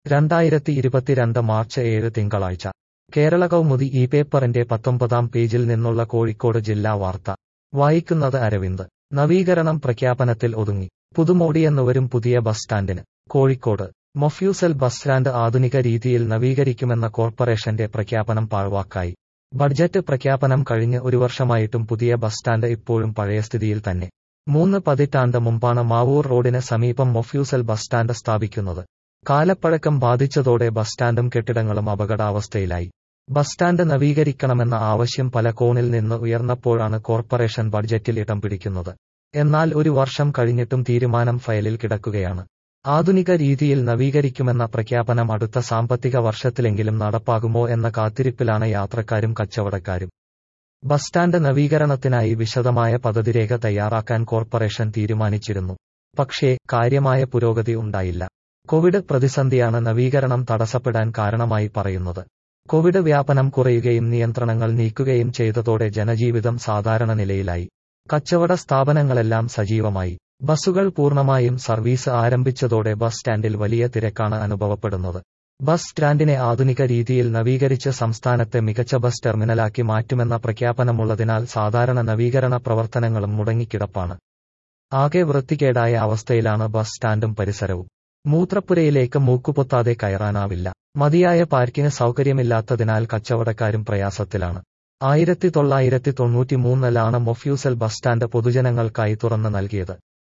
രണ്ടായിരത്തി ഇരുപത്തിരണ്ട് മാർച്ച് ഏഴ് തിങ്കളാഴ്ച കേരള കൗമുദി ഈ പേപ്പറിന്റെ പത്തൊമ്പതാം പേജിൽ നിന്നുള്ള കോഴിക്കോട് ജില്ലാ വാർത്ത വായിക്കുന്നത് അരവിന്ദ് നവീകരണം പ്രഖ്യാപനത്തിൽ ഒതുങ്ങി പുതുമോടിയെന്നുവരും പുതിയ ബസ് സ്റ്റാൻഡിന് കോഴിക്കോട് മൊഫ്യൂസൽ ബസ് സ്റ്റാൻഡ് ആധുനിക രീതിയിൽ നവീകരിക്കുമെന്ന കോർപ്പറേഷന്റെ പ്രഖ്യാപനം പാഴ്വാക്കായി ബഡ്ജറ്റ് പ്രഖ്യാപനം കഴിഞ്ഞ് ഒരു വർഷമായിട്ടും പുതിയ ബസ് സ്റ്റാൻഡ് ഇപ്പോഴും പഴയ സ്ഥിതിയിൽ തന്നെ മൂന്ന് പതിറ്റാണ്ട് മുമ്പാണ് മാവൂർ റോഡിന് സമീപം മൊഫ്യൂസൽ ബസ് സ്റ്റാൻഡ് സ്ഥാപിക്കുന്നത് കാലപ്പഴക്കം ബാധിച്ചതോടെ ബസ് സ്റ്റാൻഡും കെട്ടിടങ്ങളും അപകടാവസ്ഥയിലായി ബസ് സ്റ്റാൻഡ് നവീകരിക്കണമെന്ന ആവശ്യം പല കോണിൽ നിന്ന് ഉയർന്നപ്പോഴാണ് കോർപ്പറേഷൻ ബഡ്ജറ്റിൽ ഇടം പിടിക്കുന്നത് എന്നാൽ ഒരു വർഷം കഴിഞ്ഞിട്ടും തീരുമാനം ഫയലിൽ കിടക്കുകയാണ് ആധുനിക രീതിയിൽ നവീകരിക്കുമെന്ന പ്രഖ്യാപനം അടുത്ത സാമ്പത്തിക വർഷത്തിലെങ്കിലും നടപ്പാകുമോ എന്ന കാത്തിരിപ്പിലാണ് യാത്രക്കാരും കച്ചവടക്കാരും ബസ് സ്റ്റാൻഡ് നവീകരണത്തിനായി വിശദമായ പദ്ധതിരേഖ തയ്യാറാക്കാൻ കോർപ്പറേഷൻ തീരുമാനിച്ചിരുന്നു പക്ഷേ കാര്യമായ പുരോഗതി ഉണ്ടായില്ല കോവിഡ് പ്രതിസന്ധിയാണ് നവീകരണം തടസ്സപ്പെടാൻ കാരണമായി പറയുന്നത് കോവിഡ് വ്യാപനം കുറയുകയും നിയന്ത്രണങ്ങൾ നീക്കുകയും ചെയ്തതോടെ ജനജീവിതം സാധാരണ നിലയിലായി കച്ചവട സ്ഥാപനങ്ങളെല്ലാം സജീവമായി ബസ്സുകൾ പൂർണ്ണമായും സർവീസ് ആരംഭിച്ചതോടെ ബസ് സ്റ്റാൻഡിൽ വലിയ തിരക്കാണ് അനുഭവപ്പെടുന്നത് ബസ് സ്റ്റാൻഡിനെ ആധുനിക രീതിയിൽ നവീകരിച്ച് സംസ്ഥാനത്തെ മികച്ച ബസ് ടെർമിനലാക്കി മാറ്റുമെന്ന പ്രഖ്യാപനമുള്ളതിനാൽ സാധാരണ നവീകരണ പ്രവർത്തനങ്ങളും മുടങ്ങിക്കിടപ്പാണ് ആകെ വൃത്തികേടായ അവസ്ഥയിലാണ് ബസ് സ്റ്റാൻഡും പരിസരവും മൂത്രപ്പുരയിലേക്ക് മൂക്കുപൊത്താതെ കയറാനാവില്ല മതിയായ പാർക്കിന് സൗകര്യമില്ലാത്തതിനാൽ കച്ചവടക്കാരും പ്രയാസത്തിലാണ് ആയിരത്തി തൊള്ളായിരത്തി തൊണ്ണൂറ്റി മൂന്നിലാണ് മൊഫ്യൂസൽ ബസ് സ്റ്റാൻഡ് പൊതുജനങ്ങൾക്കായി തുറന്നു നൽകിയത്